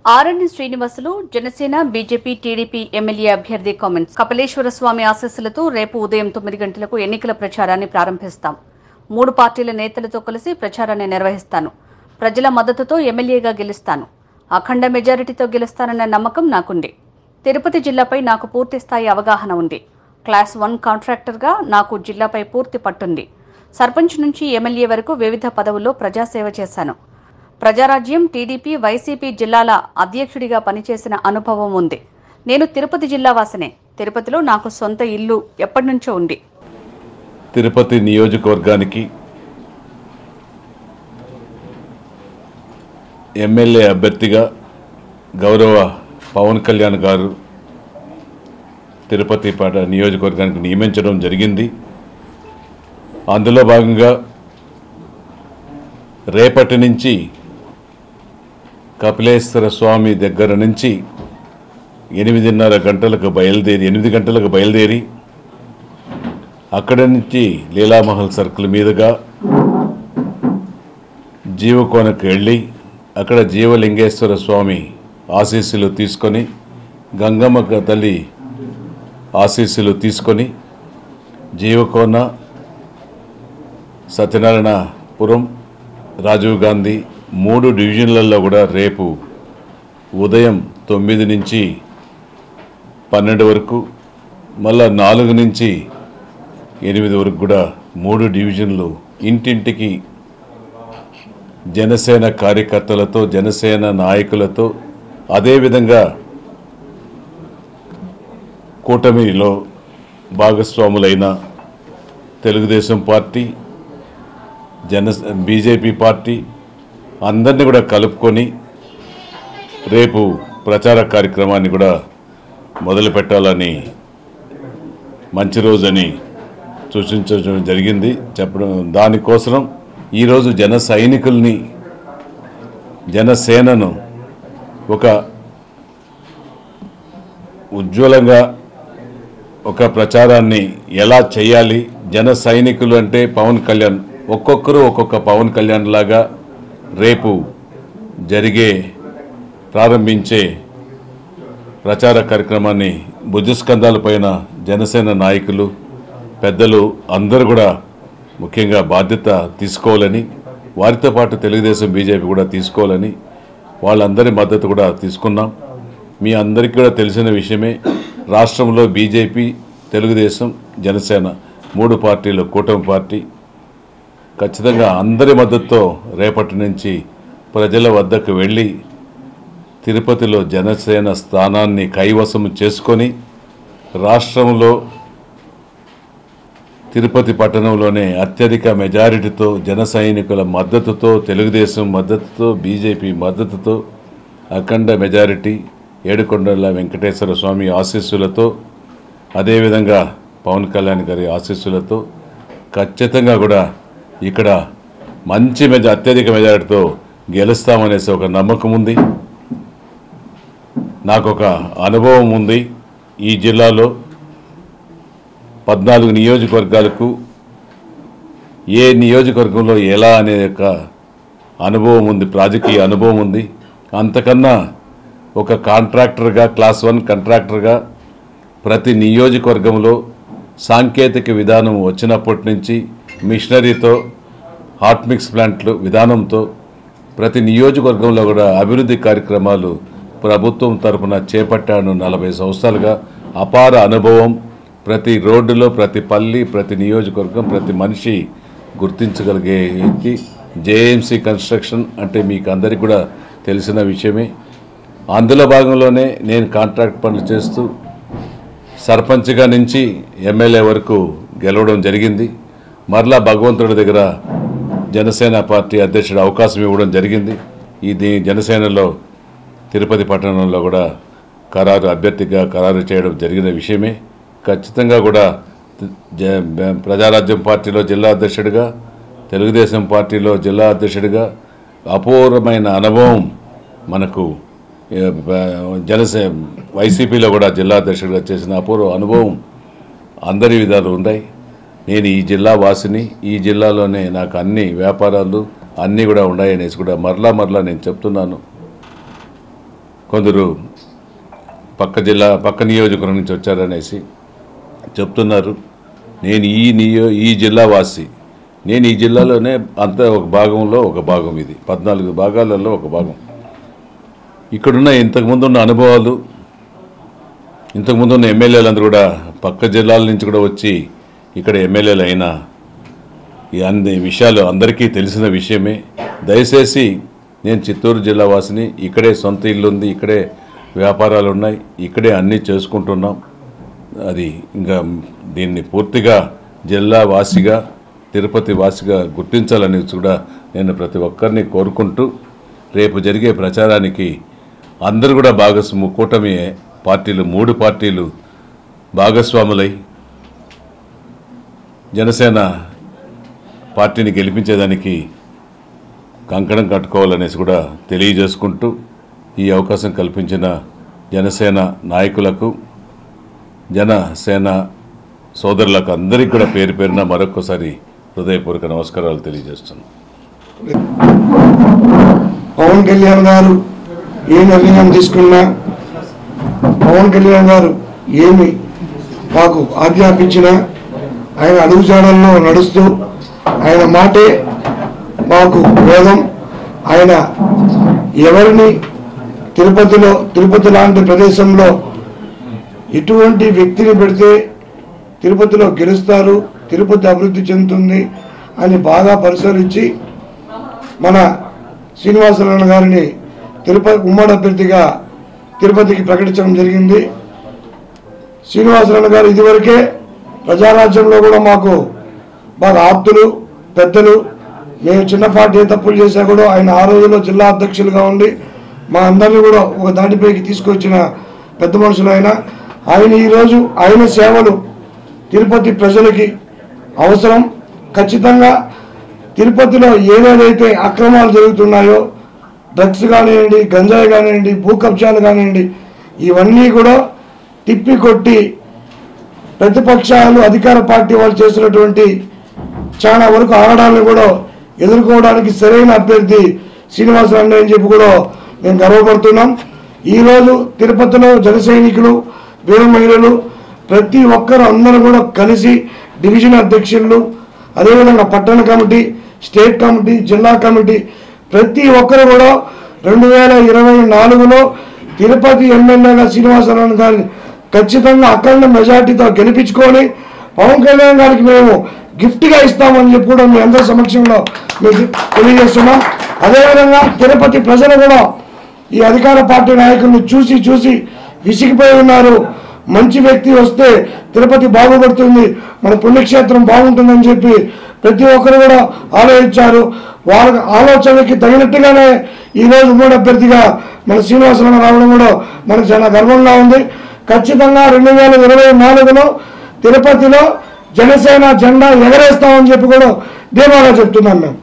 RN Srinivasulu Janasena BJP TDP MLA అభ్యర్థి comments Kapileswara Swamy ఆశీస్సులతో రేపు ఉదయం తొమ్మిది గంటలకు ఎన్నికల ప్రచారాన్ని ప్రారంభిస్తాం మూడు పార్టీల నేతలతో కలిసి ప్రచారాన్ని నిర్వహిస్తాను ప్రజల మద్దతుతో ఎమ్మెల్యేగా గెలుస్తాను అఖండ మెజారిటీతో గెలుస్తానన్న నమ్మకం నాకుంది తిరుపతి జిల్లాపై నాకు పూర్తి స్థాయి అవగాహన ఉంది క్లాస్ వన్ కాంట్రాక్టర్గా నాకు జిల్లాపై పూర్తి పట్టుంది సర్పంచ్ నుంచి ఎమ్మెల్యే వరకు వివిధ పదవుల్లో ప్రజాసేవ చేశాను ప్రజారాజ్యం టీడీపీ వైసీపీ జిల్లాల అధ్యక్షుడిగా పనిచేసిన అనుభవం ఉంది నేను తిరుపతి జిల్లా వాసనే తిరుపతిలో నాకు సొంత ఇల్లు ఎప్పటి నుంచో ఉంది తిరుపతి నియోజకవర్గానికి ఎమ్మెల్యే అభ్యర్థిగా గౌరవ పవన్ కళ్యాణ్ గారు తిరుపతి పాట నియోజకవర్గానికి నియమించడం జరిగింది అందులో భాగంగా రేపటి నుంచి కపిలేశ్వర స్వామి దగ్గర నుంచి ఎనిమిదిన్నర గంటలకు బయలుదేరి ఎనిమిది గంటలకు బయలుదేరి అక్కడి నుంచి లీలామహల్ సర్కిల్ మీదుగా జీవకోనకు వెళ్ళి అక్కడ జీవలింగేశ్వర స్వామి ఆశీస్సులు తీసుకొని గంగమ్మ గ- తల్లి ఆశీస్సులు తీసుకొని జీవకోన సత్యనారాయణపురం రాజీవ్ గాంధీ మూడు డివిజన్లలో కూడా రేపు ఉదయం తొమ్మిది నుంచి పన్నెండు వరకు మళ్ళా నాలుగు నుంచి ఎనిమిది వరకు కూడా మూడు డివిజన్లు ఇంటింటికి జనసేన కార్యకర్తలతో జనసేన నాయకులతో అదేవిధంగా కూటమిలో భాగస్వాములైన Telugudesam party Jana BJP party అందరినీ కూడా కలుపుకొని రేపు ప్రచార కార్యక్రమాన్ని కూడా మొదలు పెట్టాలని మంచి రోజని సూచించడం జరిగింది చెప్పడం దానికోసం ఈరోజు జన సైనికుల్ని జనసేనను ఒక ఉజ్వలంగా ఒక ప్రచారాన్ని ఎలా చేయాలి జన సైనికులు అంటే పవన్ కళ్యాణ్ ఒక్కొక్కరు ఒక్కొక్క పవన్ కళ్యాణ్ లాగా రేపు జరిగే ప్రారంభించే ప్రచార కార్యక్రమాన్ని భుజస్కంధాలపైన జనసేన నాయకులు పెద్దలు అందరూ కూడా ముఖ్యంగా బాధ్యత తీసుకోవాలని వారితో పాటు తెలుగుదేశం బీజేపీ కూడా తీసుకోవాలని వాళ్ళందరి మద్దతు కూడా తీసుకున్నాం మీ అందరికీ కూడా తెలిసిన విషయమే రాష్ట్రంలో బీజేపీ తెలుగుదేశం జనసేన మూడు పార్టీలు కూటమి పార్టీ ఖచ్చితంగా అందరి మద్దతుతో రేపటి నుంచి ప్రజల వద్దకు వెళ్ళి తిరుపతిలో జనసేన స్థానాన్ని కైవసం చేసుకొని రాష్ట్రంలో తిరుపతి పట్టణంలోనే అత్యధిక మెజారిటీతో జన సైనికుల మద్దతుతో తెలుగుదేశం మద్దతుతో బీజేపీ మద్దతుతో అఖండ మెజారిటీ ఏడుకొండల వెంకటేశ్వర స్వామి ఆశీస్సులతో అదేవిధంగా పవన్ కళ్యాణ్ గారి ఆశీస్సులతో ఖచ్చితంగా కూడా ఇక్కడ మంచి మెజ అత్యధిక మెజారిటీతో గెలుస్తామనేసి ఒక నమ్మకం ఉంది నాకు ఒక అనుభవం ఉంది ఈ జిల్లాలో పద్నాలుగు నియోజకవర్గాలకు ఏ నియోజకవర్గంలో ఎలా అనే యొక్క అనుభవం ఉంది రాజకీయ అనుభవం ఉంది అంతకన్నా ఒక కాంట్రాక్టర్గా క్లాస్ వన్ కాంట్రాక్టర్గా ప్రతి నియోజకవర్గంలో సాంకేతిక విధానం వచ్చినప్పటి నుంచి మిషనరీతో హాట్ మిక్స్ ప్లాంట్లు విధానంతో ప్రతి నియోజకవర్గంలో కూడా అభివృద్ధి కార్యక్రమాలు ప్రభుత్వం తరపున చేపట్టాను నలభై సంవత్సరాలుగా అపార అనుభవం ప్రతి రోడ్డులో ప్రతి పల్లి ప్రతి నియోజకవర్గం ప్రతి మనిషి గుర్తించగలిగే వ్యక్తి జేఎంసీ కన్స్ట్రక్షన్ అంటే మీకు అందరికీ కూడా తెలిసిన విషయమే అందులో భాగంలోనే నేను కాంట్రాక్ట్ పనులు చేస్తూ సర్పంచ్గా నుంచి ఎమ్మెల్యే వరకు గెలవడం జరిగింది మరలా భగవంతుడి దగ్గర జనసేన పార్టీ అధ్యక్షుడు అవకాశం ఇవ్వడం జరిగింది ఇది జనసేనలో తిరుపతి పట్టణంలో కూడా ఖరారు అభ్యర్థిగా ఖరారు చేయడం జరిగిన విషయమే ఖచ్చితంగా కూడా జ- బ- ప్రజారాజ్యం పార్టీలో జిల్లా అధ్యక్షుడిగా తెలుగుదేశం పార్టీలో జిల్లా అధ్యక్షుడిగా అపూర్వమైన అనుభవం మనకు ఏ, బ- జనసే వైసీపీలో కూడా జిల్లా అధ్యక్షుడిగా చేసిన అపూర్వ అనుభవం అందరి విధాలు ఉన్నాయి నేను ఈ జిల్లా వాసిని ఈ జిల్లాలోనే నాకు అన్ని వ్యాపారాలు అన్నీ కూడా ఉన్నాయనేసి కూడా మరలా మరలా నేను చెప్తున్నాను కొందరు పక్క జిల్లా పక్క నియోజకవర్గం నుంచి వచ్చారనేసి చెప్తున్నారు నేను ఈ నియో ఈ జిల్లా వాసి నేను ఈ జిల్లాలోనే అంత ఒక భాగంలో ఒక భాగం ఇది పద్నాలుగు భాగాలలో ఒక భాగం ఇక్కడున్న ఇంతకుముందు ఉన్న అనుభవాలు ఇంతకుముందు ఉన్న ఎమ్మెల్యేలందరూ కూడా పక్క జిల్లాల నుంచి కూడా వచ్చి ఇక్కడ ఎమ్మెల్యేలు అయినా ఈ అన్ని విషయాలు అందరికీ తెలిసిన విషయమే దయచేసి నేను చిత్తూరు జిల్లా వాసిని ఇక్కడే సొంత ఇల్లు ఉంది ఇక్కడే వ్యాపారాలు ఉన్నాయి ఇక్కడే అన్నీ చేసుకుంటున్నాం అది ఇంకా దీన్ని పూర్తిగా జిల్లా వాసిగా తిరుపతి వాసిగా గుర్తించాలని కూడా నేను ప్రతి ఒక్కరిని కోరుకుంటూ రేపు జరిగే ప్రచారానికి అందరూ కూడా భాగస్వాము కూటమి పార్టీలు మూడు పార్టీలు భాగస్వాములై జనసేన పార్టీని గెలిపించేదానికి కంకణం కట్టుకోవాలనేసి కూడా తెలియజేసుకుంటూ ఈ అవకాశం కల్పించిన జనసేన నాయకులకు జనసేన సోదరులకు అందరికీ కూడా పేరు పేరున మరొకసారి హృదయపూర్వక నమస్కారాలు తెలియజేస్తున్నాను పవన్ కళ్యాణ్ గారు ఏ నిర్ణయం తీసుకున్నా పవన్ కళ్యాణ్ గారు ఏమి మాకు ఆజ్ఞాపించినా ఆయన అడుగుజాడల్లో నడుస్తూ ఆయన మాటే మాకు వేదం ఆయన ఎవరిని తిరుపతిలో తిరుపతి లాంటి ప్రదేశంలో ఎటువంటి వ్యక్తిని పెడితే తిరుపతిలో గెలుస్తారు తిరుపతి అభివృద్ధి చెందుతుంది అని బాగా పరిశీలించి మన శ్రీనివాసరావు గారిని తిరుపతి ఉమ్మడి అభ్యర్థిగా తిరుపతికి ప్రకటించడం జరిగింది శ్రీనివాసరావు గారు ఇదివరకే ప్రజారాజ్యంలో కూడా మాకు బాగా ఆప్తులు పెద్దలు మేము చిన్నపాటి ఏ తప్పులు చేశా కూడా ఆయన ఆ రోజుల్లో జిల్లా అధ్యక్షులుగా ఉండి మా అందరినీ కూడా ఒక దాటిపైకి తీసుకొచ్చిన పెద్ద మనుషులు ఆయన ఆయన ఈరోజు ఆయన సేవలు తిరుపతి ప్రజలకి అవసరం ఖచ్చితంగా తిరుపతిలో ఏవేదైతే అక్రమాలు జరుగుతున్నాయో డ్రగ్స్ కానివ్వండి గంజాయి కానివ్వండి భూ కబ్జాలు కానివ్వండి ఇవన్నీ కూడా తిప్పి కొట్టి ప్రతిపక్షాలు అధికార పార్టీ వాళ్ళు చేసినటువంటి చాలా వరకు ఆగడాలను కూడా ఎదుర్కోవడానికి సరైన అభ్యర్థి శ్రీనివాసరావు అని చెప్పి కూడా మేము గర్వపడుతున్నాం ఈరోజు తిరుపతిలో జన సైనికులు వీర మహిళలు ప్రతి ఒక్కరు అందరూ కూడా కలిసి డివిజన్ అధ్యక్షులు అదేవిధంగా పట్టణ కమిటీ స్టేట్ కమిటీ జిల్లా కమిటీ ప్రతి ఒక్కరు కూడా రెండు వేల ఇరవై నాలుగులో తిరుపతి ఎమ్మెల్యేగా శ్రీనివాసరావు గారిని ఖచ్చితంగా అఖండ మెజార్టీతో గెలిపించుకొని పవన్ కళ్యాణ్ గారికి మేము గిఫ్ట్గా ఇస్తామని చెప్పి కూడా మీ అందరి సమక్షంలో మీకు తెలియజేస్తున్నాం అదేవిధంగా తిరుపతి ప్రజలు కూడా ఈ అధికార పార్టీ నాయకులను చూసి చూసి విసిగిపోయి ఉన్నారు మంచి వ్యక్తి వస్తే తిరుపతి బాగుపడుతుంది మన పుణ్యక్షేత్రం బాగుంటుందని చెప్పి ప్రతి ఒక్కరు కూడా ఆలోచించారు వాళ్ళ ఆలోచనకి తగినట్టుగానే ఈరోజు మూడు అభ్యర్థిగా మన శ్రీనివాసరావు రావడం కూడా మనకు చాలా గర్వంగా ఉంది ఖచ్చితంగా రెండు వేల ఇరవై నాలుగులో తిరుపతిలో జనసేన జెండా ఎగరేస్తామని చెప్పి కూడా ధీమాగా చెప్తున్నాం మేము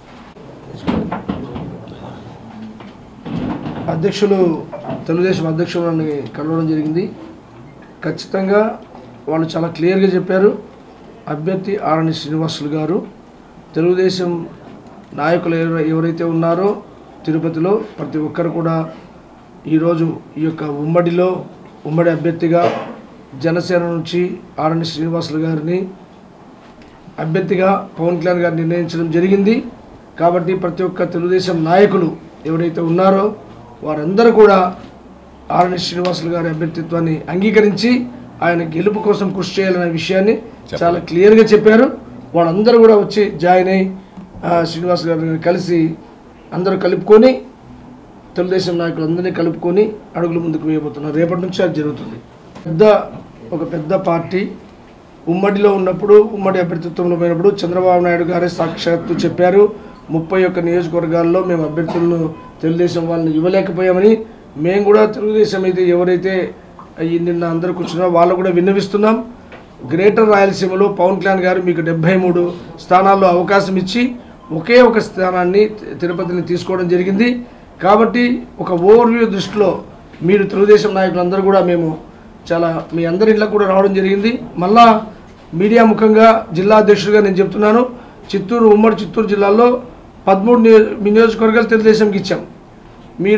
అధ్యక్షులు తెలుగుదేశం అధ్యక్షులను కలవడం జరిగింది ఖచ్చితంగా వాళ్ళు చాలా క్లియర్గా చెప్పారు అభ్యర్థి ఆరణి శ్రీనివాసులు గారు తెలుగుదేశం నాయకులు ఎవర- ఎవరైతే ఉన్నారో తిరుపతిలో ప్రతి ఒక్కరు కూడా ఈరోజు ఈ యొక్క ఉమ్మడిలో ఉమ్మడి అభ్యర్థిగా జనసేన నుంచి ఆరణి శ్రీనివాసులు గారిని అభ్యర్థిగా పవన్ కళ్యాణ్ గారు నిర్ణయించడం జరిగింది కాబట్టి ప్రతి ఒక్క తెలుగుదేశం నాయకులు ఎవరైతే ఉన్నారో వారందరూ కూడా ఆర్ఎన్ శ్రీనివాసులు గారి అభ్యర్థిత్వాన్ని అంగీకరించి ఆయన గెలుపు కోసం కృషి చేయాలనే విషయాన్ని చాలా క్లియర్గా చెప్పారు వాళ్ళందరూ కూడా వచ్చి జాయిన్ అయ్యి ఆ, శ్రీనివాస్ గారిని కలిసి అందరూ కలుపుకొని తెలుగుదేశం నాయకులందరినీ కలుపుకొని అడుగులు ముందుకు వేయబోతున్నారు రేపటి నుంచి అది జరుగుతుంది పెద్ద ఒక పెద్ద పార్టీ ఉమ్మడిలో ఉన్నప్పుడు ఉమ్మడి అభ్యర్థిత్వంలో పోయినప్పుడు చంద్రబాబు నాయుడు గారే సాక్షాత్తు చెప్పారు ముప్పై ఒక్క నియోజకవర్గాల్లో మేము అభ్యర్థులను తెలుగుదేశం వాళ్ళని ఇవ్వలేకపోయామని మేము కూడా తెలుగుదేశం అయితే ఎవరైతే ఈ నిన్న అందరూ కూర్చున్నారో వాళ్ళు కూడా విన్నవిస్తున్నాం గ్రేటర్ రాయలసీమలో పవన్ కళ్యాణ్ గారు మీకు డెబ్బై మూడు స్థానాల్లో అవకాశం ఇచ్చి ఒకే ఒక స్థానాన్ని తి- తిరుపతిని తీసుకోవడం జరిగింది కాబట్టి ఒక ఓవర్వ్యూ దృష్టిలో మీరు తెలుగుదేశం నాయకులందరూ కూడా మేము చాలా మీ అందరి ఇళ్ళకు కూడా రావడం జరిగింది మళ్ళా మీడియా ముఖంగా జిల్లా అధ్యక్షుడిగా నేను చెప్తున్నాను చిత్తూరు ఉమ్మడి చిత్తూరు జిల్లాలో పదమూడు నియో- మీ నియోజకవర్గాలు తెలుగుదేశంకి ఇచ్చాం మీరు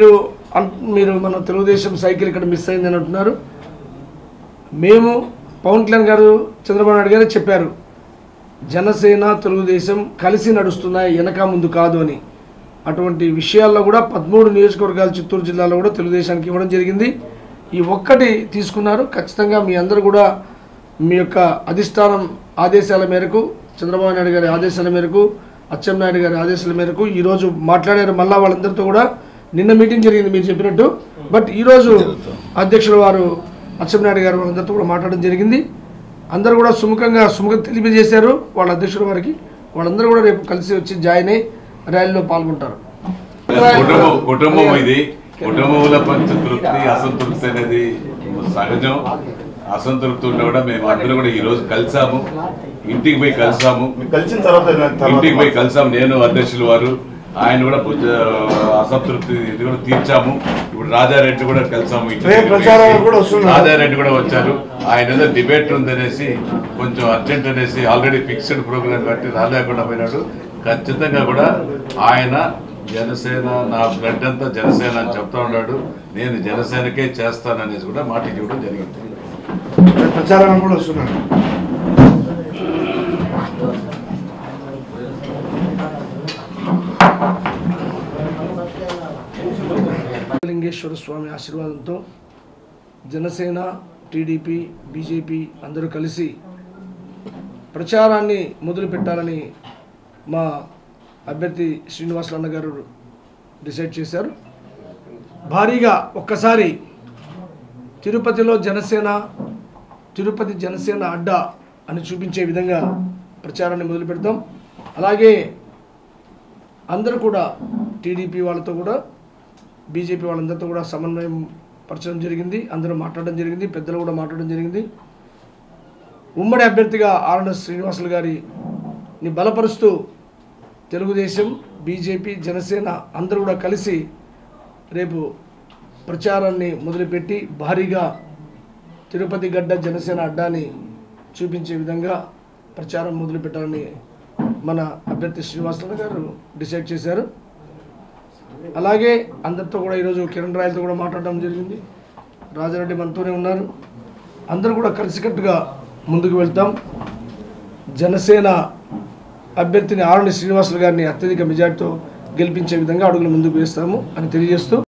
అన్- మీరు మన తెలుగుదేశం సైకిల్ ఇక్కడ మిస్ అయిందని అంటున్నారు మేము పవన్ కళ్యాణ్ గారు చంద్రబాబు నాయుడు గారు చెప్పారు జనసేన తెలుగుదేశం కలిసి నడుస్తున్నాయి వెనక ముందు కాదు అని అటువంటి విషయాల్లో కూడా పదమూడు నియోజకవర్గాలు చిత్తూరు జిల్లాలో కూడా తెలుగుదేశానికి ఇవ్వడం జరిగింది ఈ ఒక్కటి తీసుకున్నారు ఖచ్చితంగా మీ అందరూ కూడా మీ యొక్క అధిష్టానం ఆదేశాల మేరకు చంద్రబాబు నాయుడు గారి ఆదేశాల మేరకు అచ్చెన్నాయుడు గారి ఆదేశాల మేరకు ఈరోజు మాట్లాడారు మళ్ళా వాళ్ళందరితో కూడా నిన్న మీటింగ్ జరిగింది మీరు చెప్పినట్టు బట్ ఈరోజు అధ్యక్షుల వారు అచ్చెన్నాయుడు గారు వాళ్ళందరితో కూడా మాట్లాడడం జరిగింది అందరూ కూడా సుముఖంగా సుముఖం తెలియజేశారు వాళ్ళ అధ్యక్షుల వారికి వాళ్ళందరూ కూడా రేపు కలిసి వచ్చి జాయిన్ అయ్యి ర్యాలీలో పాల్గొంటారు కుటుంబం కుటుంబం ఇది కుటుంబంలో పంచ తృప్తి అసంతృప్తి అనేది సహజం అసంతృప్తి ఉంటే కూడా మేము అందరూ కూడా ఈ రోజు కలిసాము ఇంటికి పోయి కలిసాము కలిసిన తర్వాత ఇంటికి పోయి కలిసాము నేను అధ్యక్షులు వారు ఆయన కూడా కొంచెం అసంతృప్తి ఇది కూడా తీర్చాము ఇప్పుడు రాజారెడ్డి కూడా కలిసాము ఇంటికి రేపు ప్రచారానికి కూడా వస్తున్నారు. రాజారెడ్డి కూడా వచ్చారు ఆయన ఏదో డిబేట్ ఉందనేసి కొంచెం అర్జెంట్ అనేసి ఆల్రెడీ ఫిక్స్డ్ ప్రోగ్రామ్ బట్టి రాలేకుండా పోయినాడు ఖచ్చితంగా కూడా ఆయన జనసేన నా బ్లడ్ అంతా జనసేన అని చెప్తా ఉన్నాడు నేను జనసేనకే చేస్తాననేసి కూడా మాట ఇవ్వడం జరిగింది రేపు ప్రచారానికి కూడా వస్తున్నారు లింగేశ్వర స్వామి ఆశీర్వాదంతో జనసేన టీడీపీ బీజేపీ అందరూ కలిసి ప్రచారాన్ని మొదలు పెట్టాలని మా అభ్యర్థి శ్రీనివాసులు అన్న గారు డిసైడ్ చేశారు భారీగా ఒక్కసారి తిరుపతిలో జనసేన తిరుపతి జనసేన అడ్డా అని చూపించే విధంగా ప్రచారాన్ని మొదలు పెడతాం అలాగే అందరూ కూడా టీడీపీ వాళ్ళతో కూడా బీజేపీ వాళ్ళందరితో కూడా సమన్వయం పరచడం జరిగింది అందరూ మాట్లాడడం జరిగింది పెద్దలు కూడా మాట్లాడడం జరిగింది ఉమ్మడి అభ్యర్థిగా ఆర్ఎన్ఎస్ శ్రీనివాసులు గారిని బలపరుస్తూ తెలుగుదేశం బీజేపీ జనసేన అందరూ కూడా కలిసి రేపు ప్రచారాన్ని మొదలుపెట్టి భారీగా తిరుపతి గడ్డ జనసేన అడ్డాని చూపించే విధంగా ప్రచారం మొదలుపెట్టాలని మన అభ్యర్థి శ్రీనివాసరావు గారు డిసైడ్ చేశారు అలాగే అందరితో కూడా ఈరోజు కిరణ్ రాయలతో కూడా మాట్లాడడం జరిగింది రాజారెడ్డి మనతోనే ఉన్నారు అందరూ కూడా కలిసికట్టుగా ముందుకు వెళ్తాం జనసేన అభ్యర్థిని ఆరుని శ్రీనివాసులు గారిని అత్యధిక మెజార్టీతో గెలిపించే విధంగా అడుగులు ముందుకు వేస్తాము అని తెలియజేస్తూ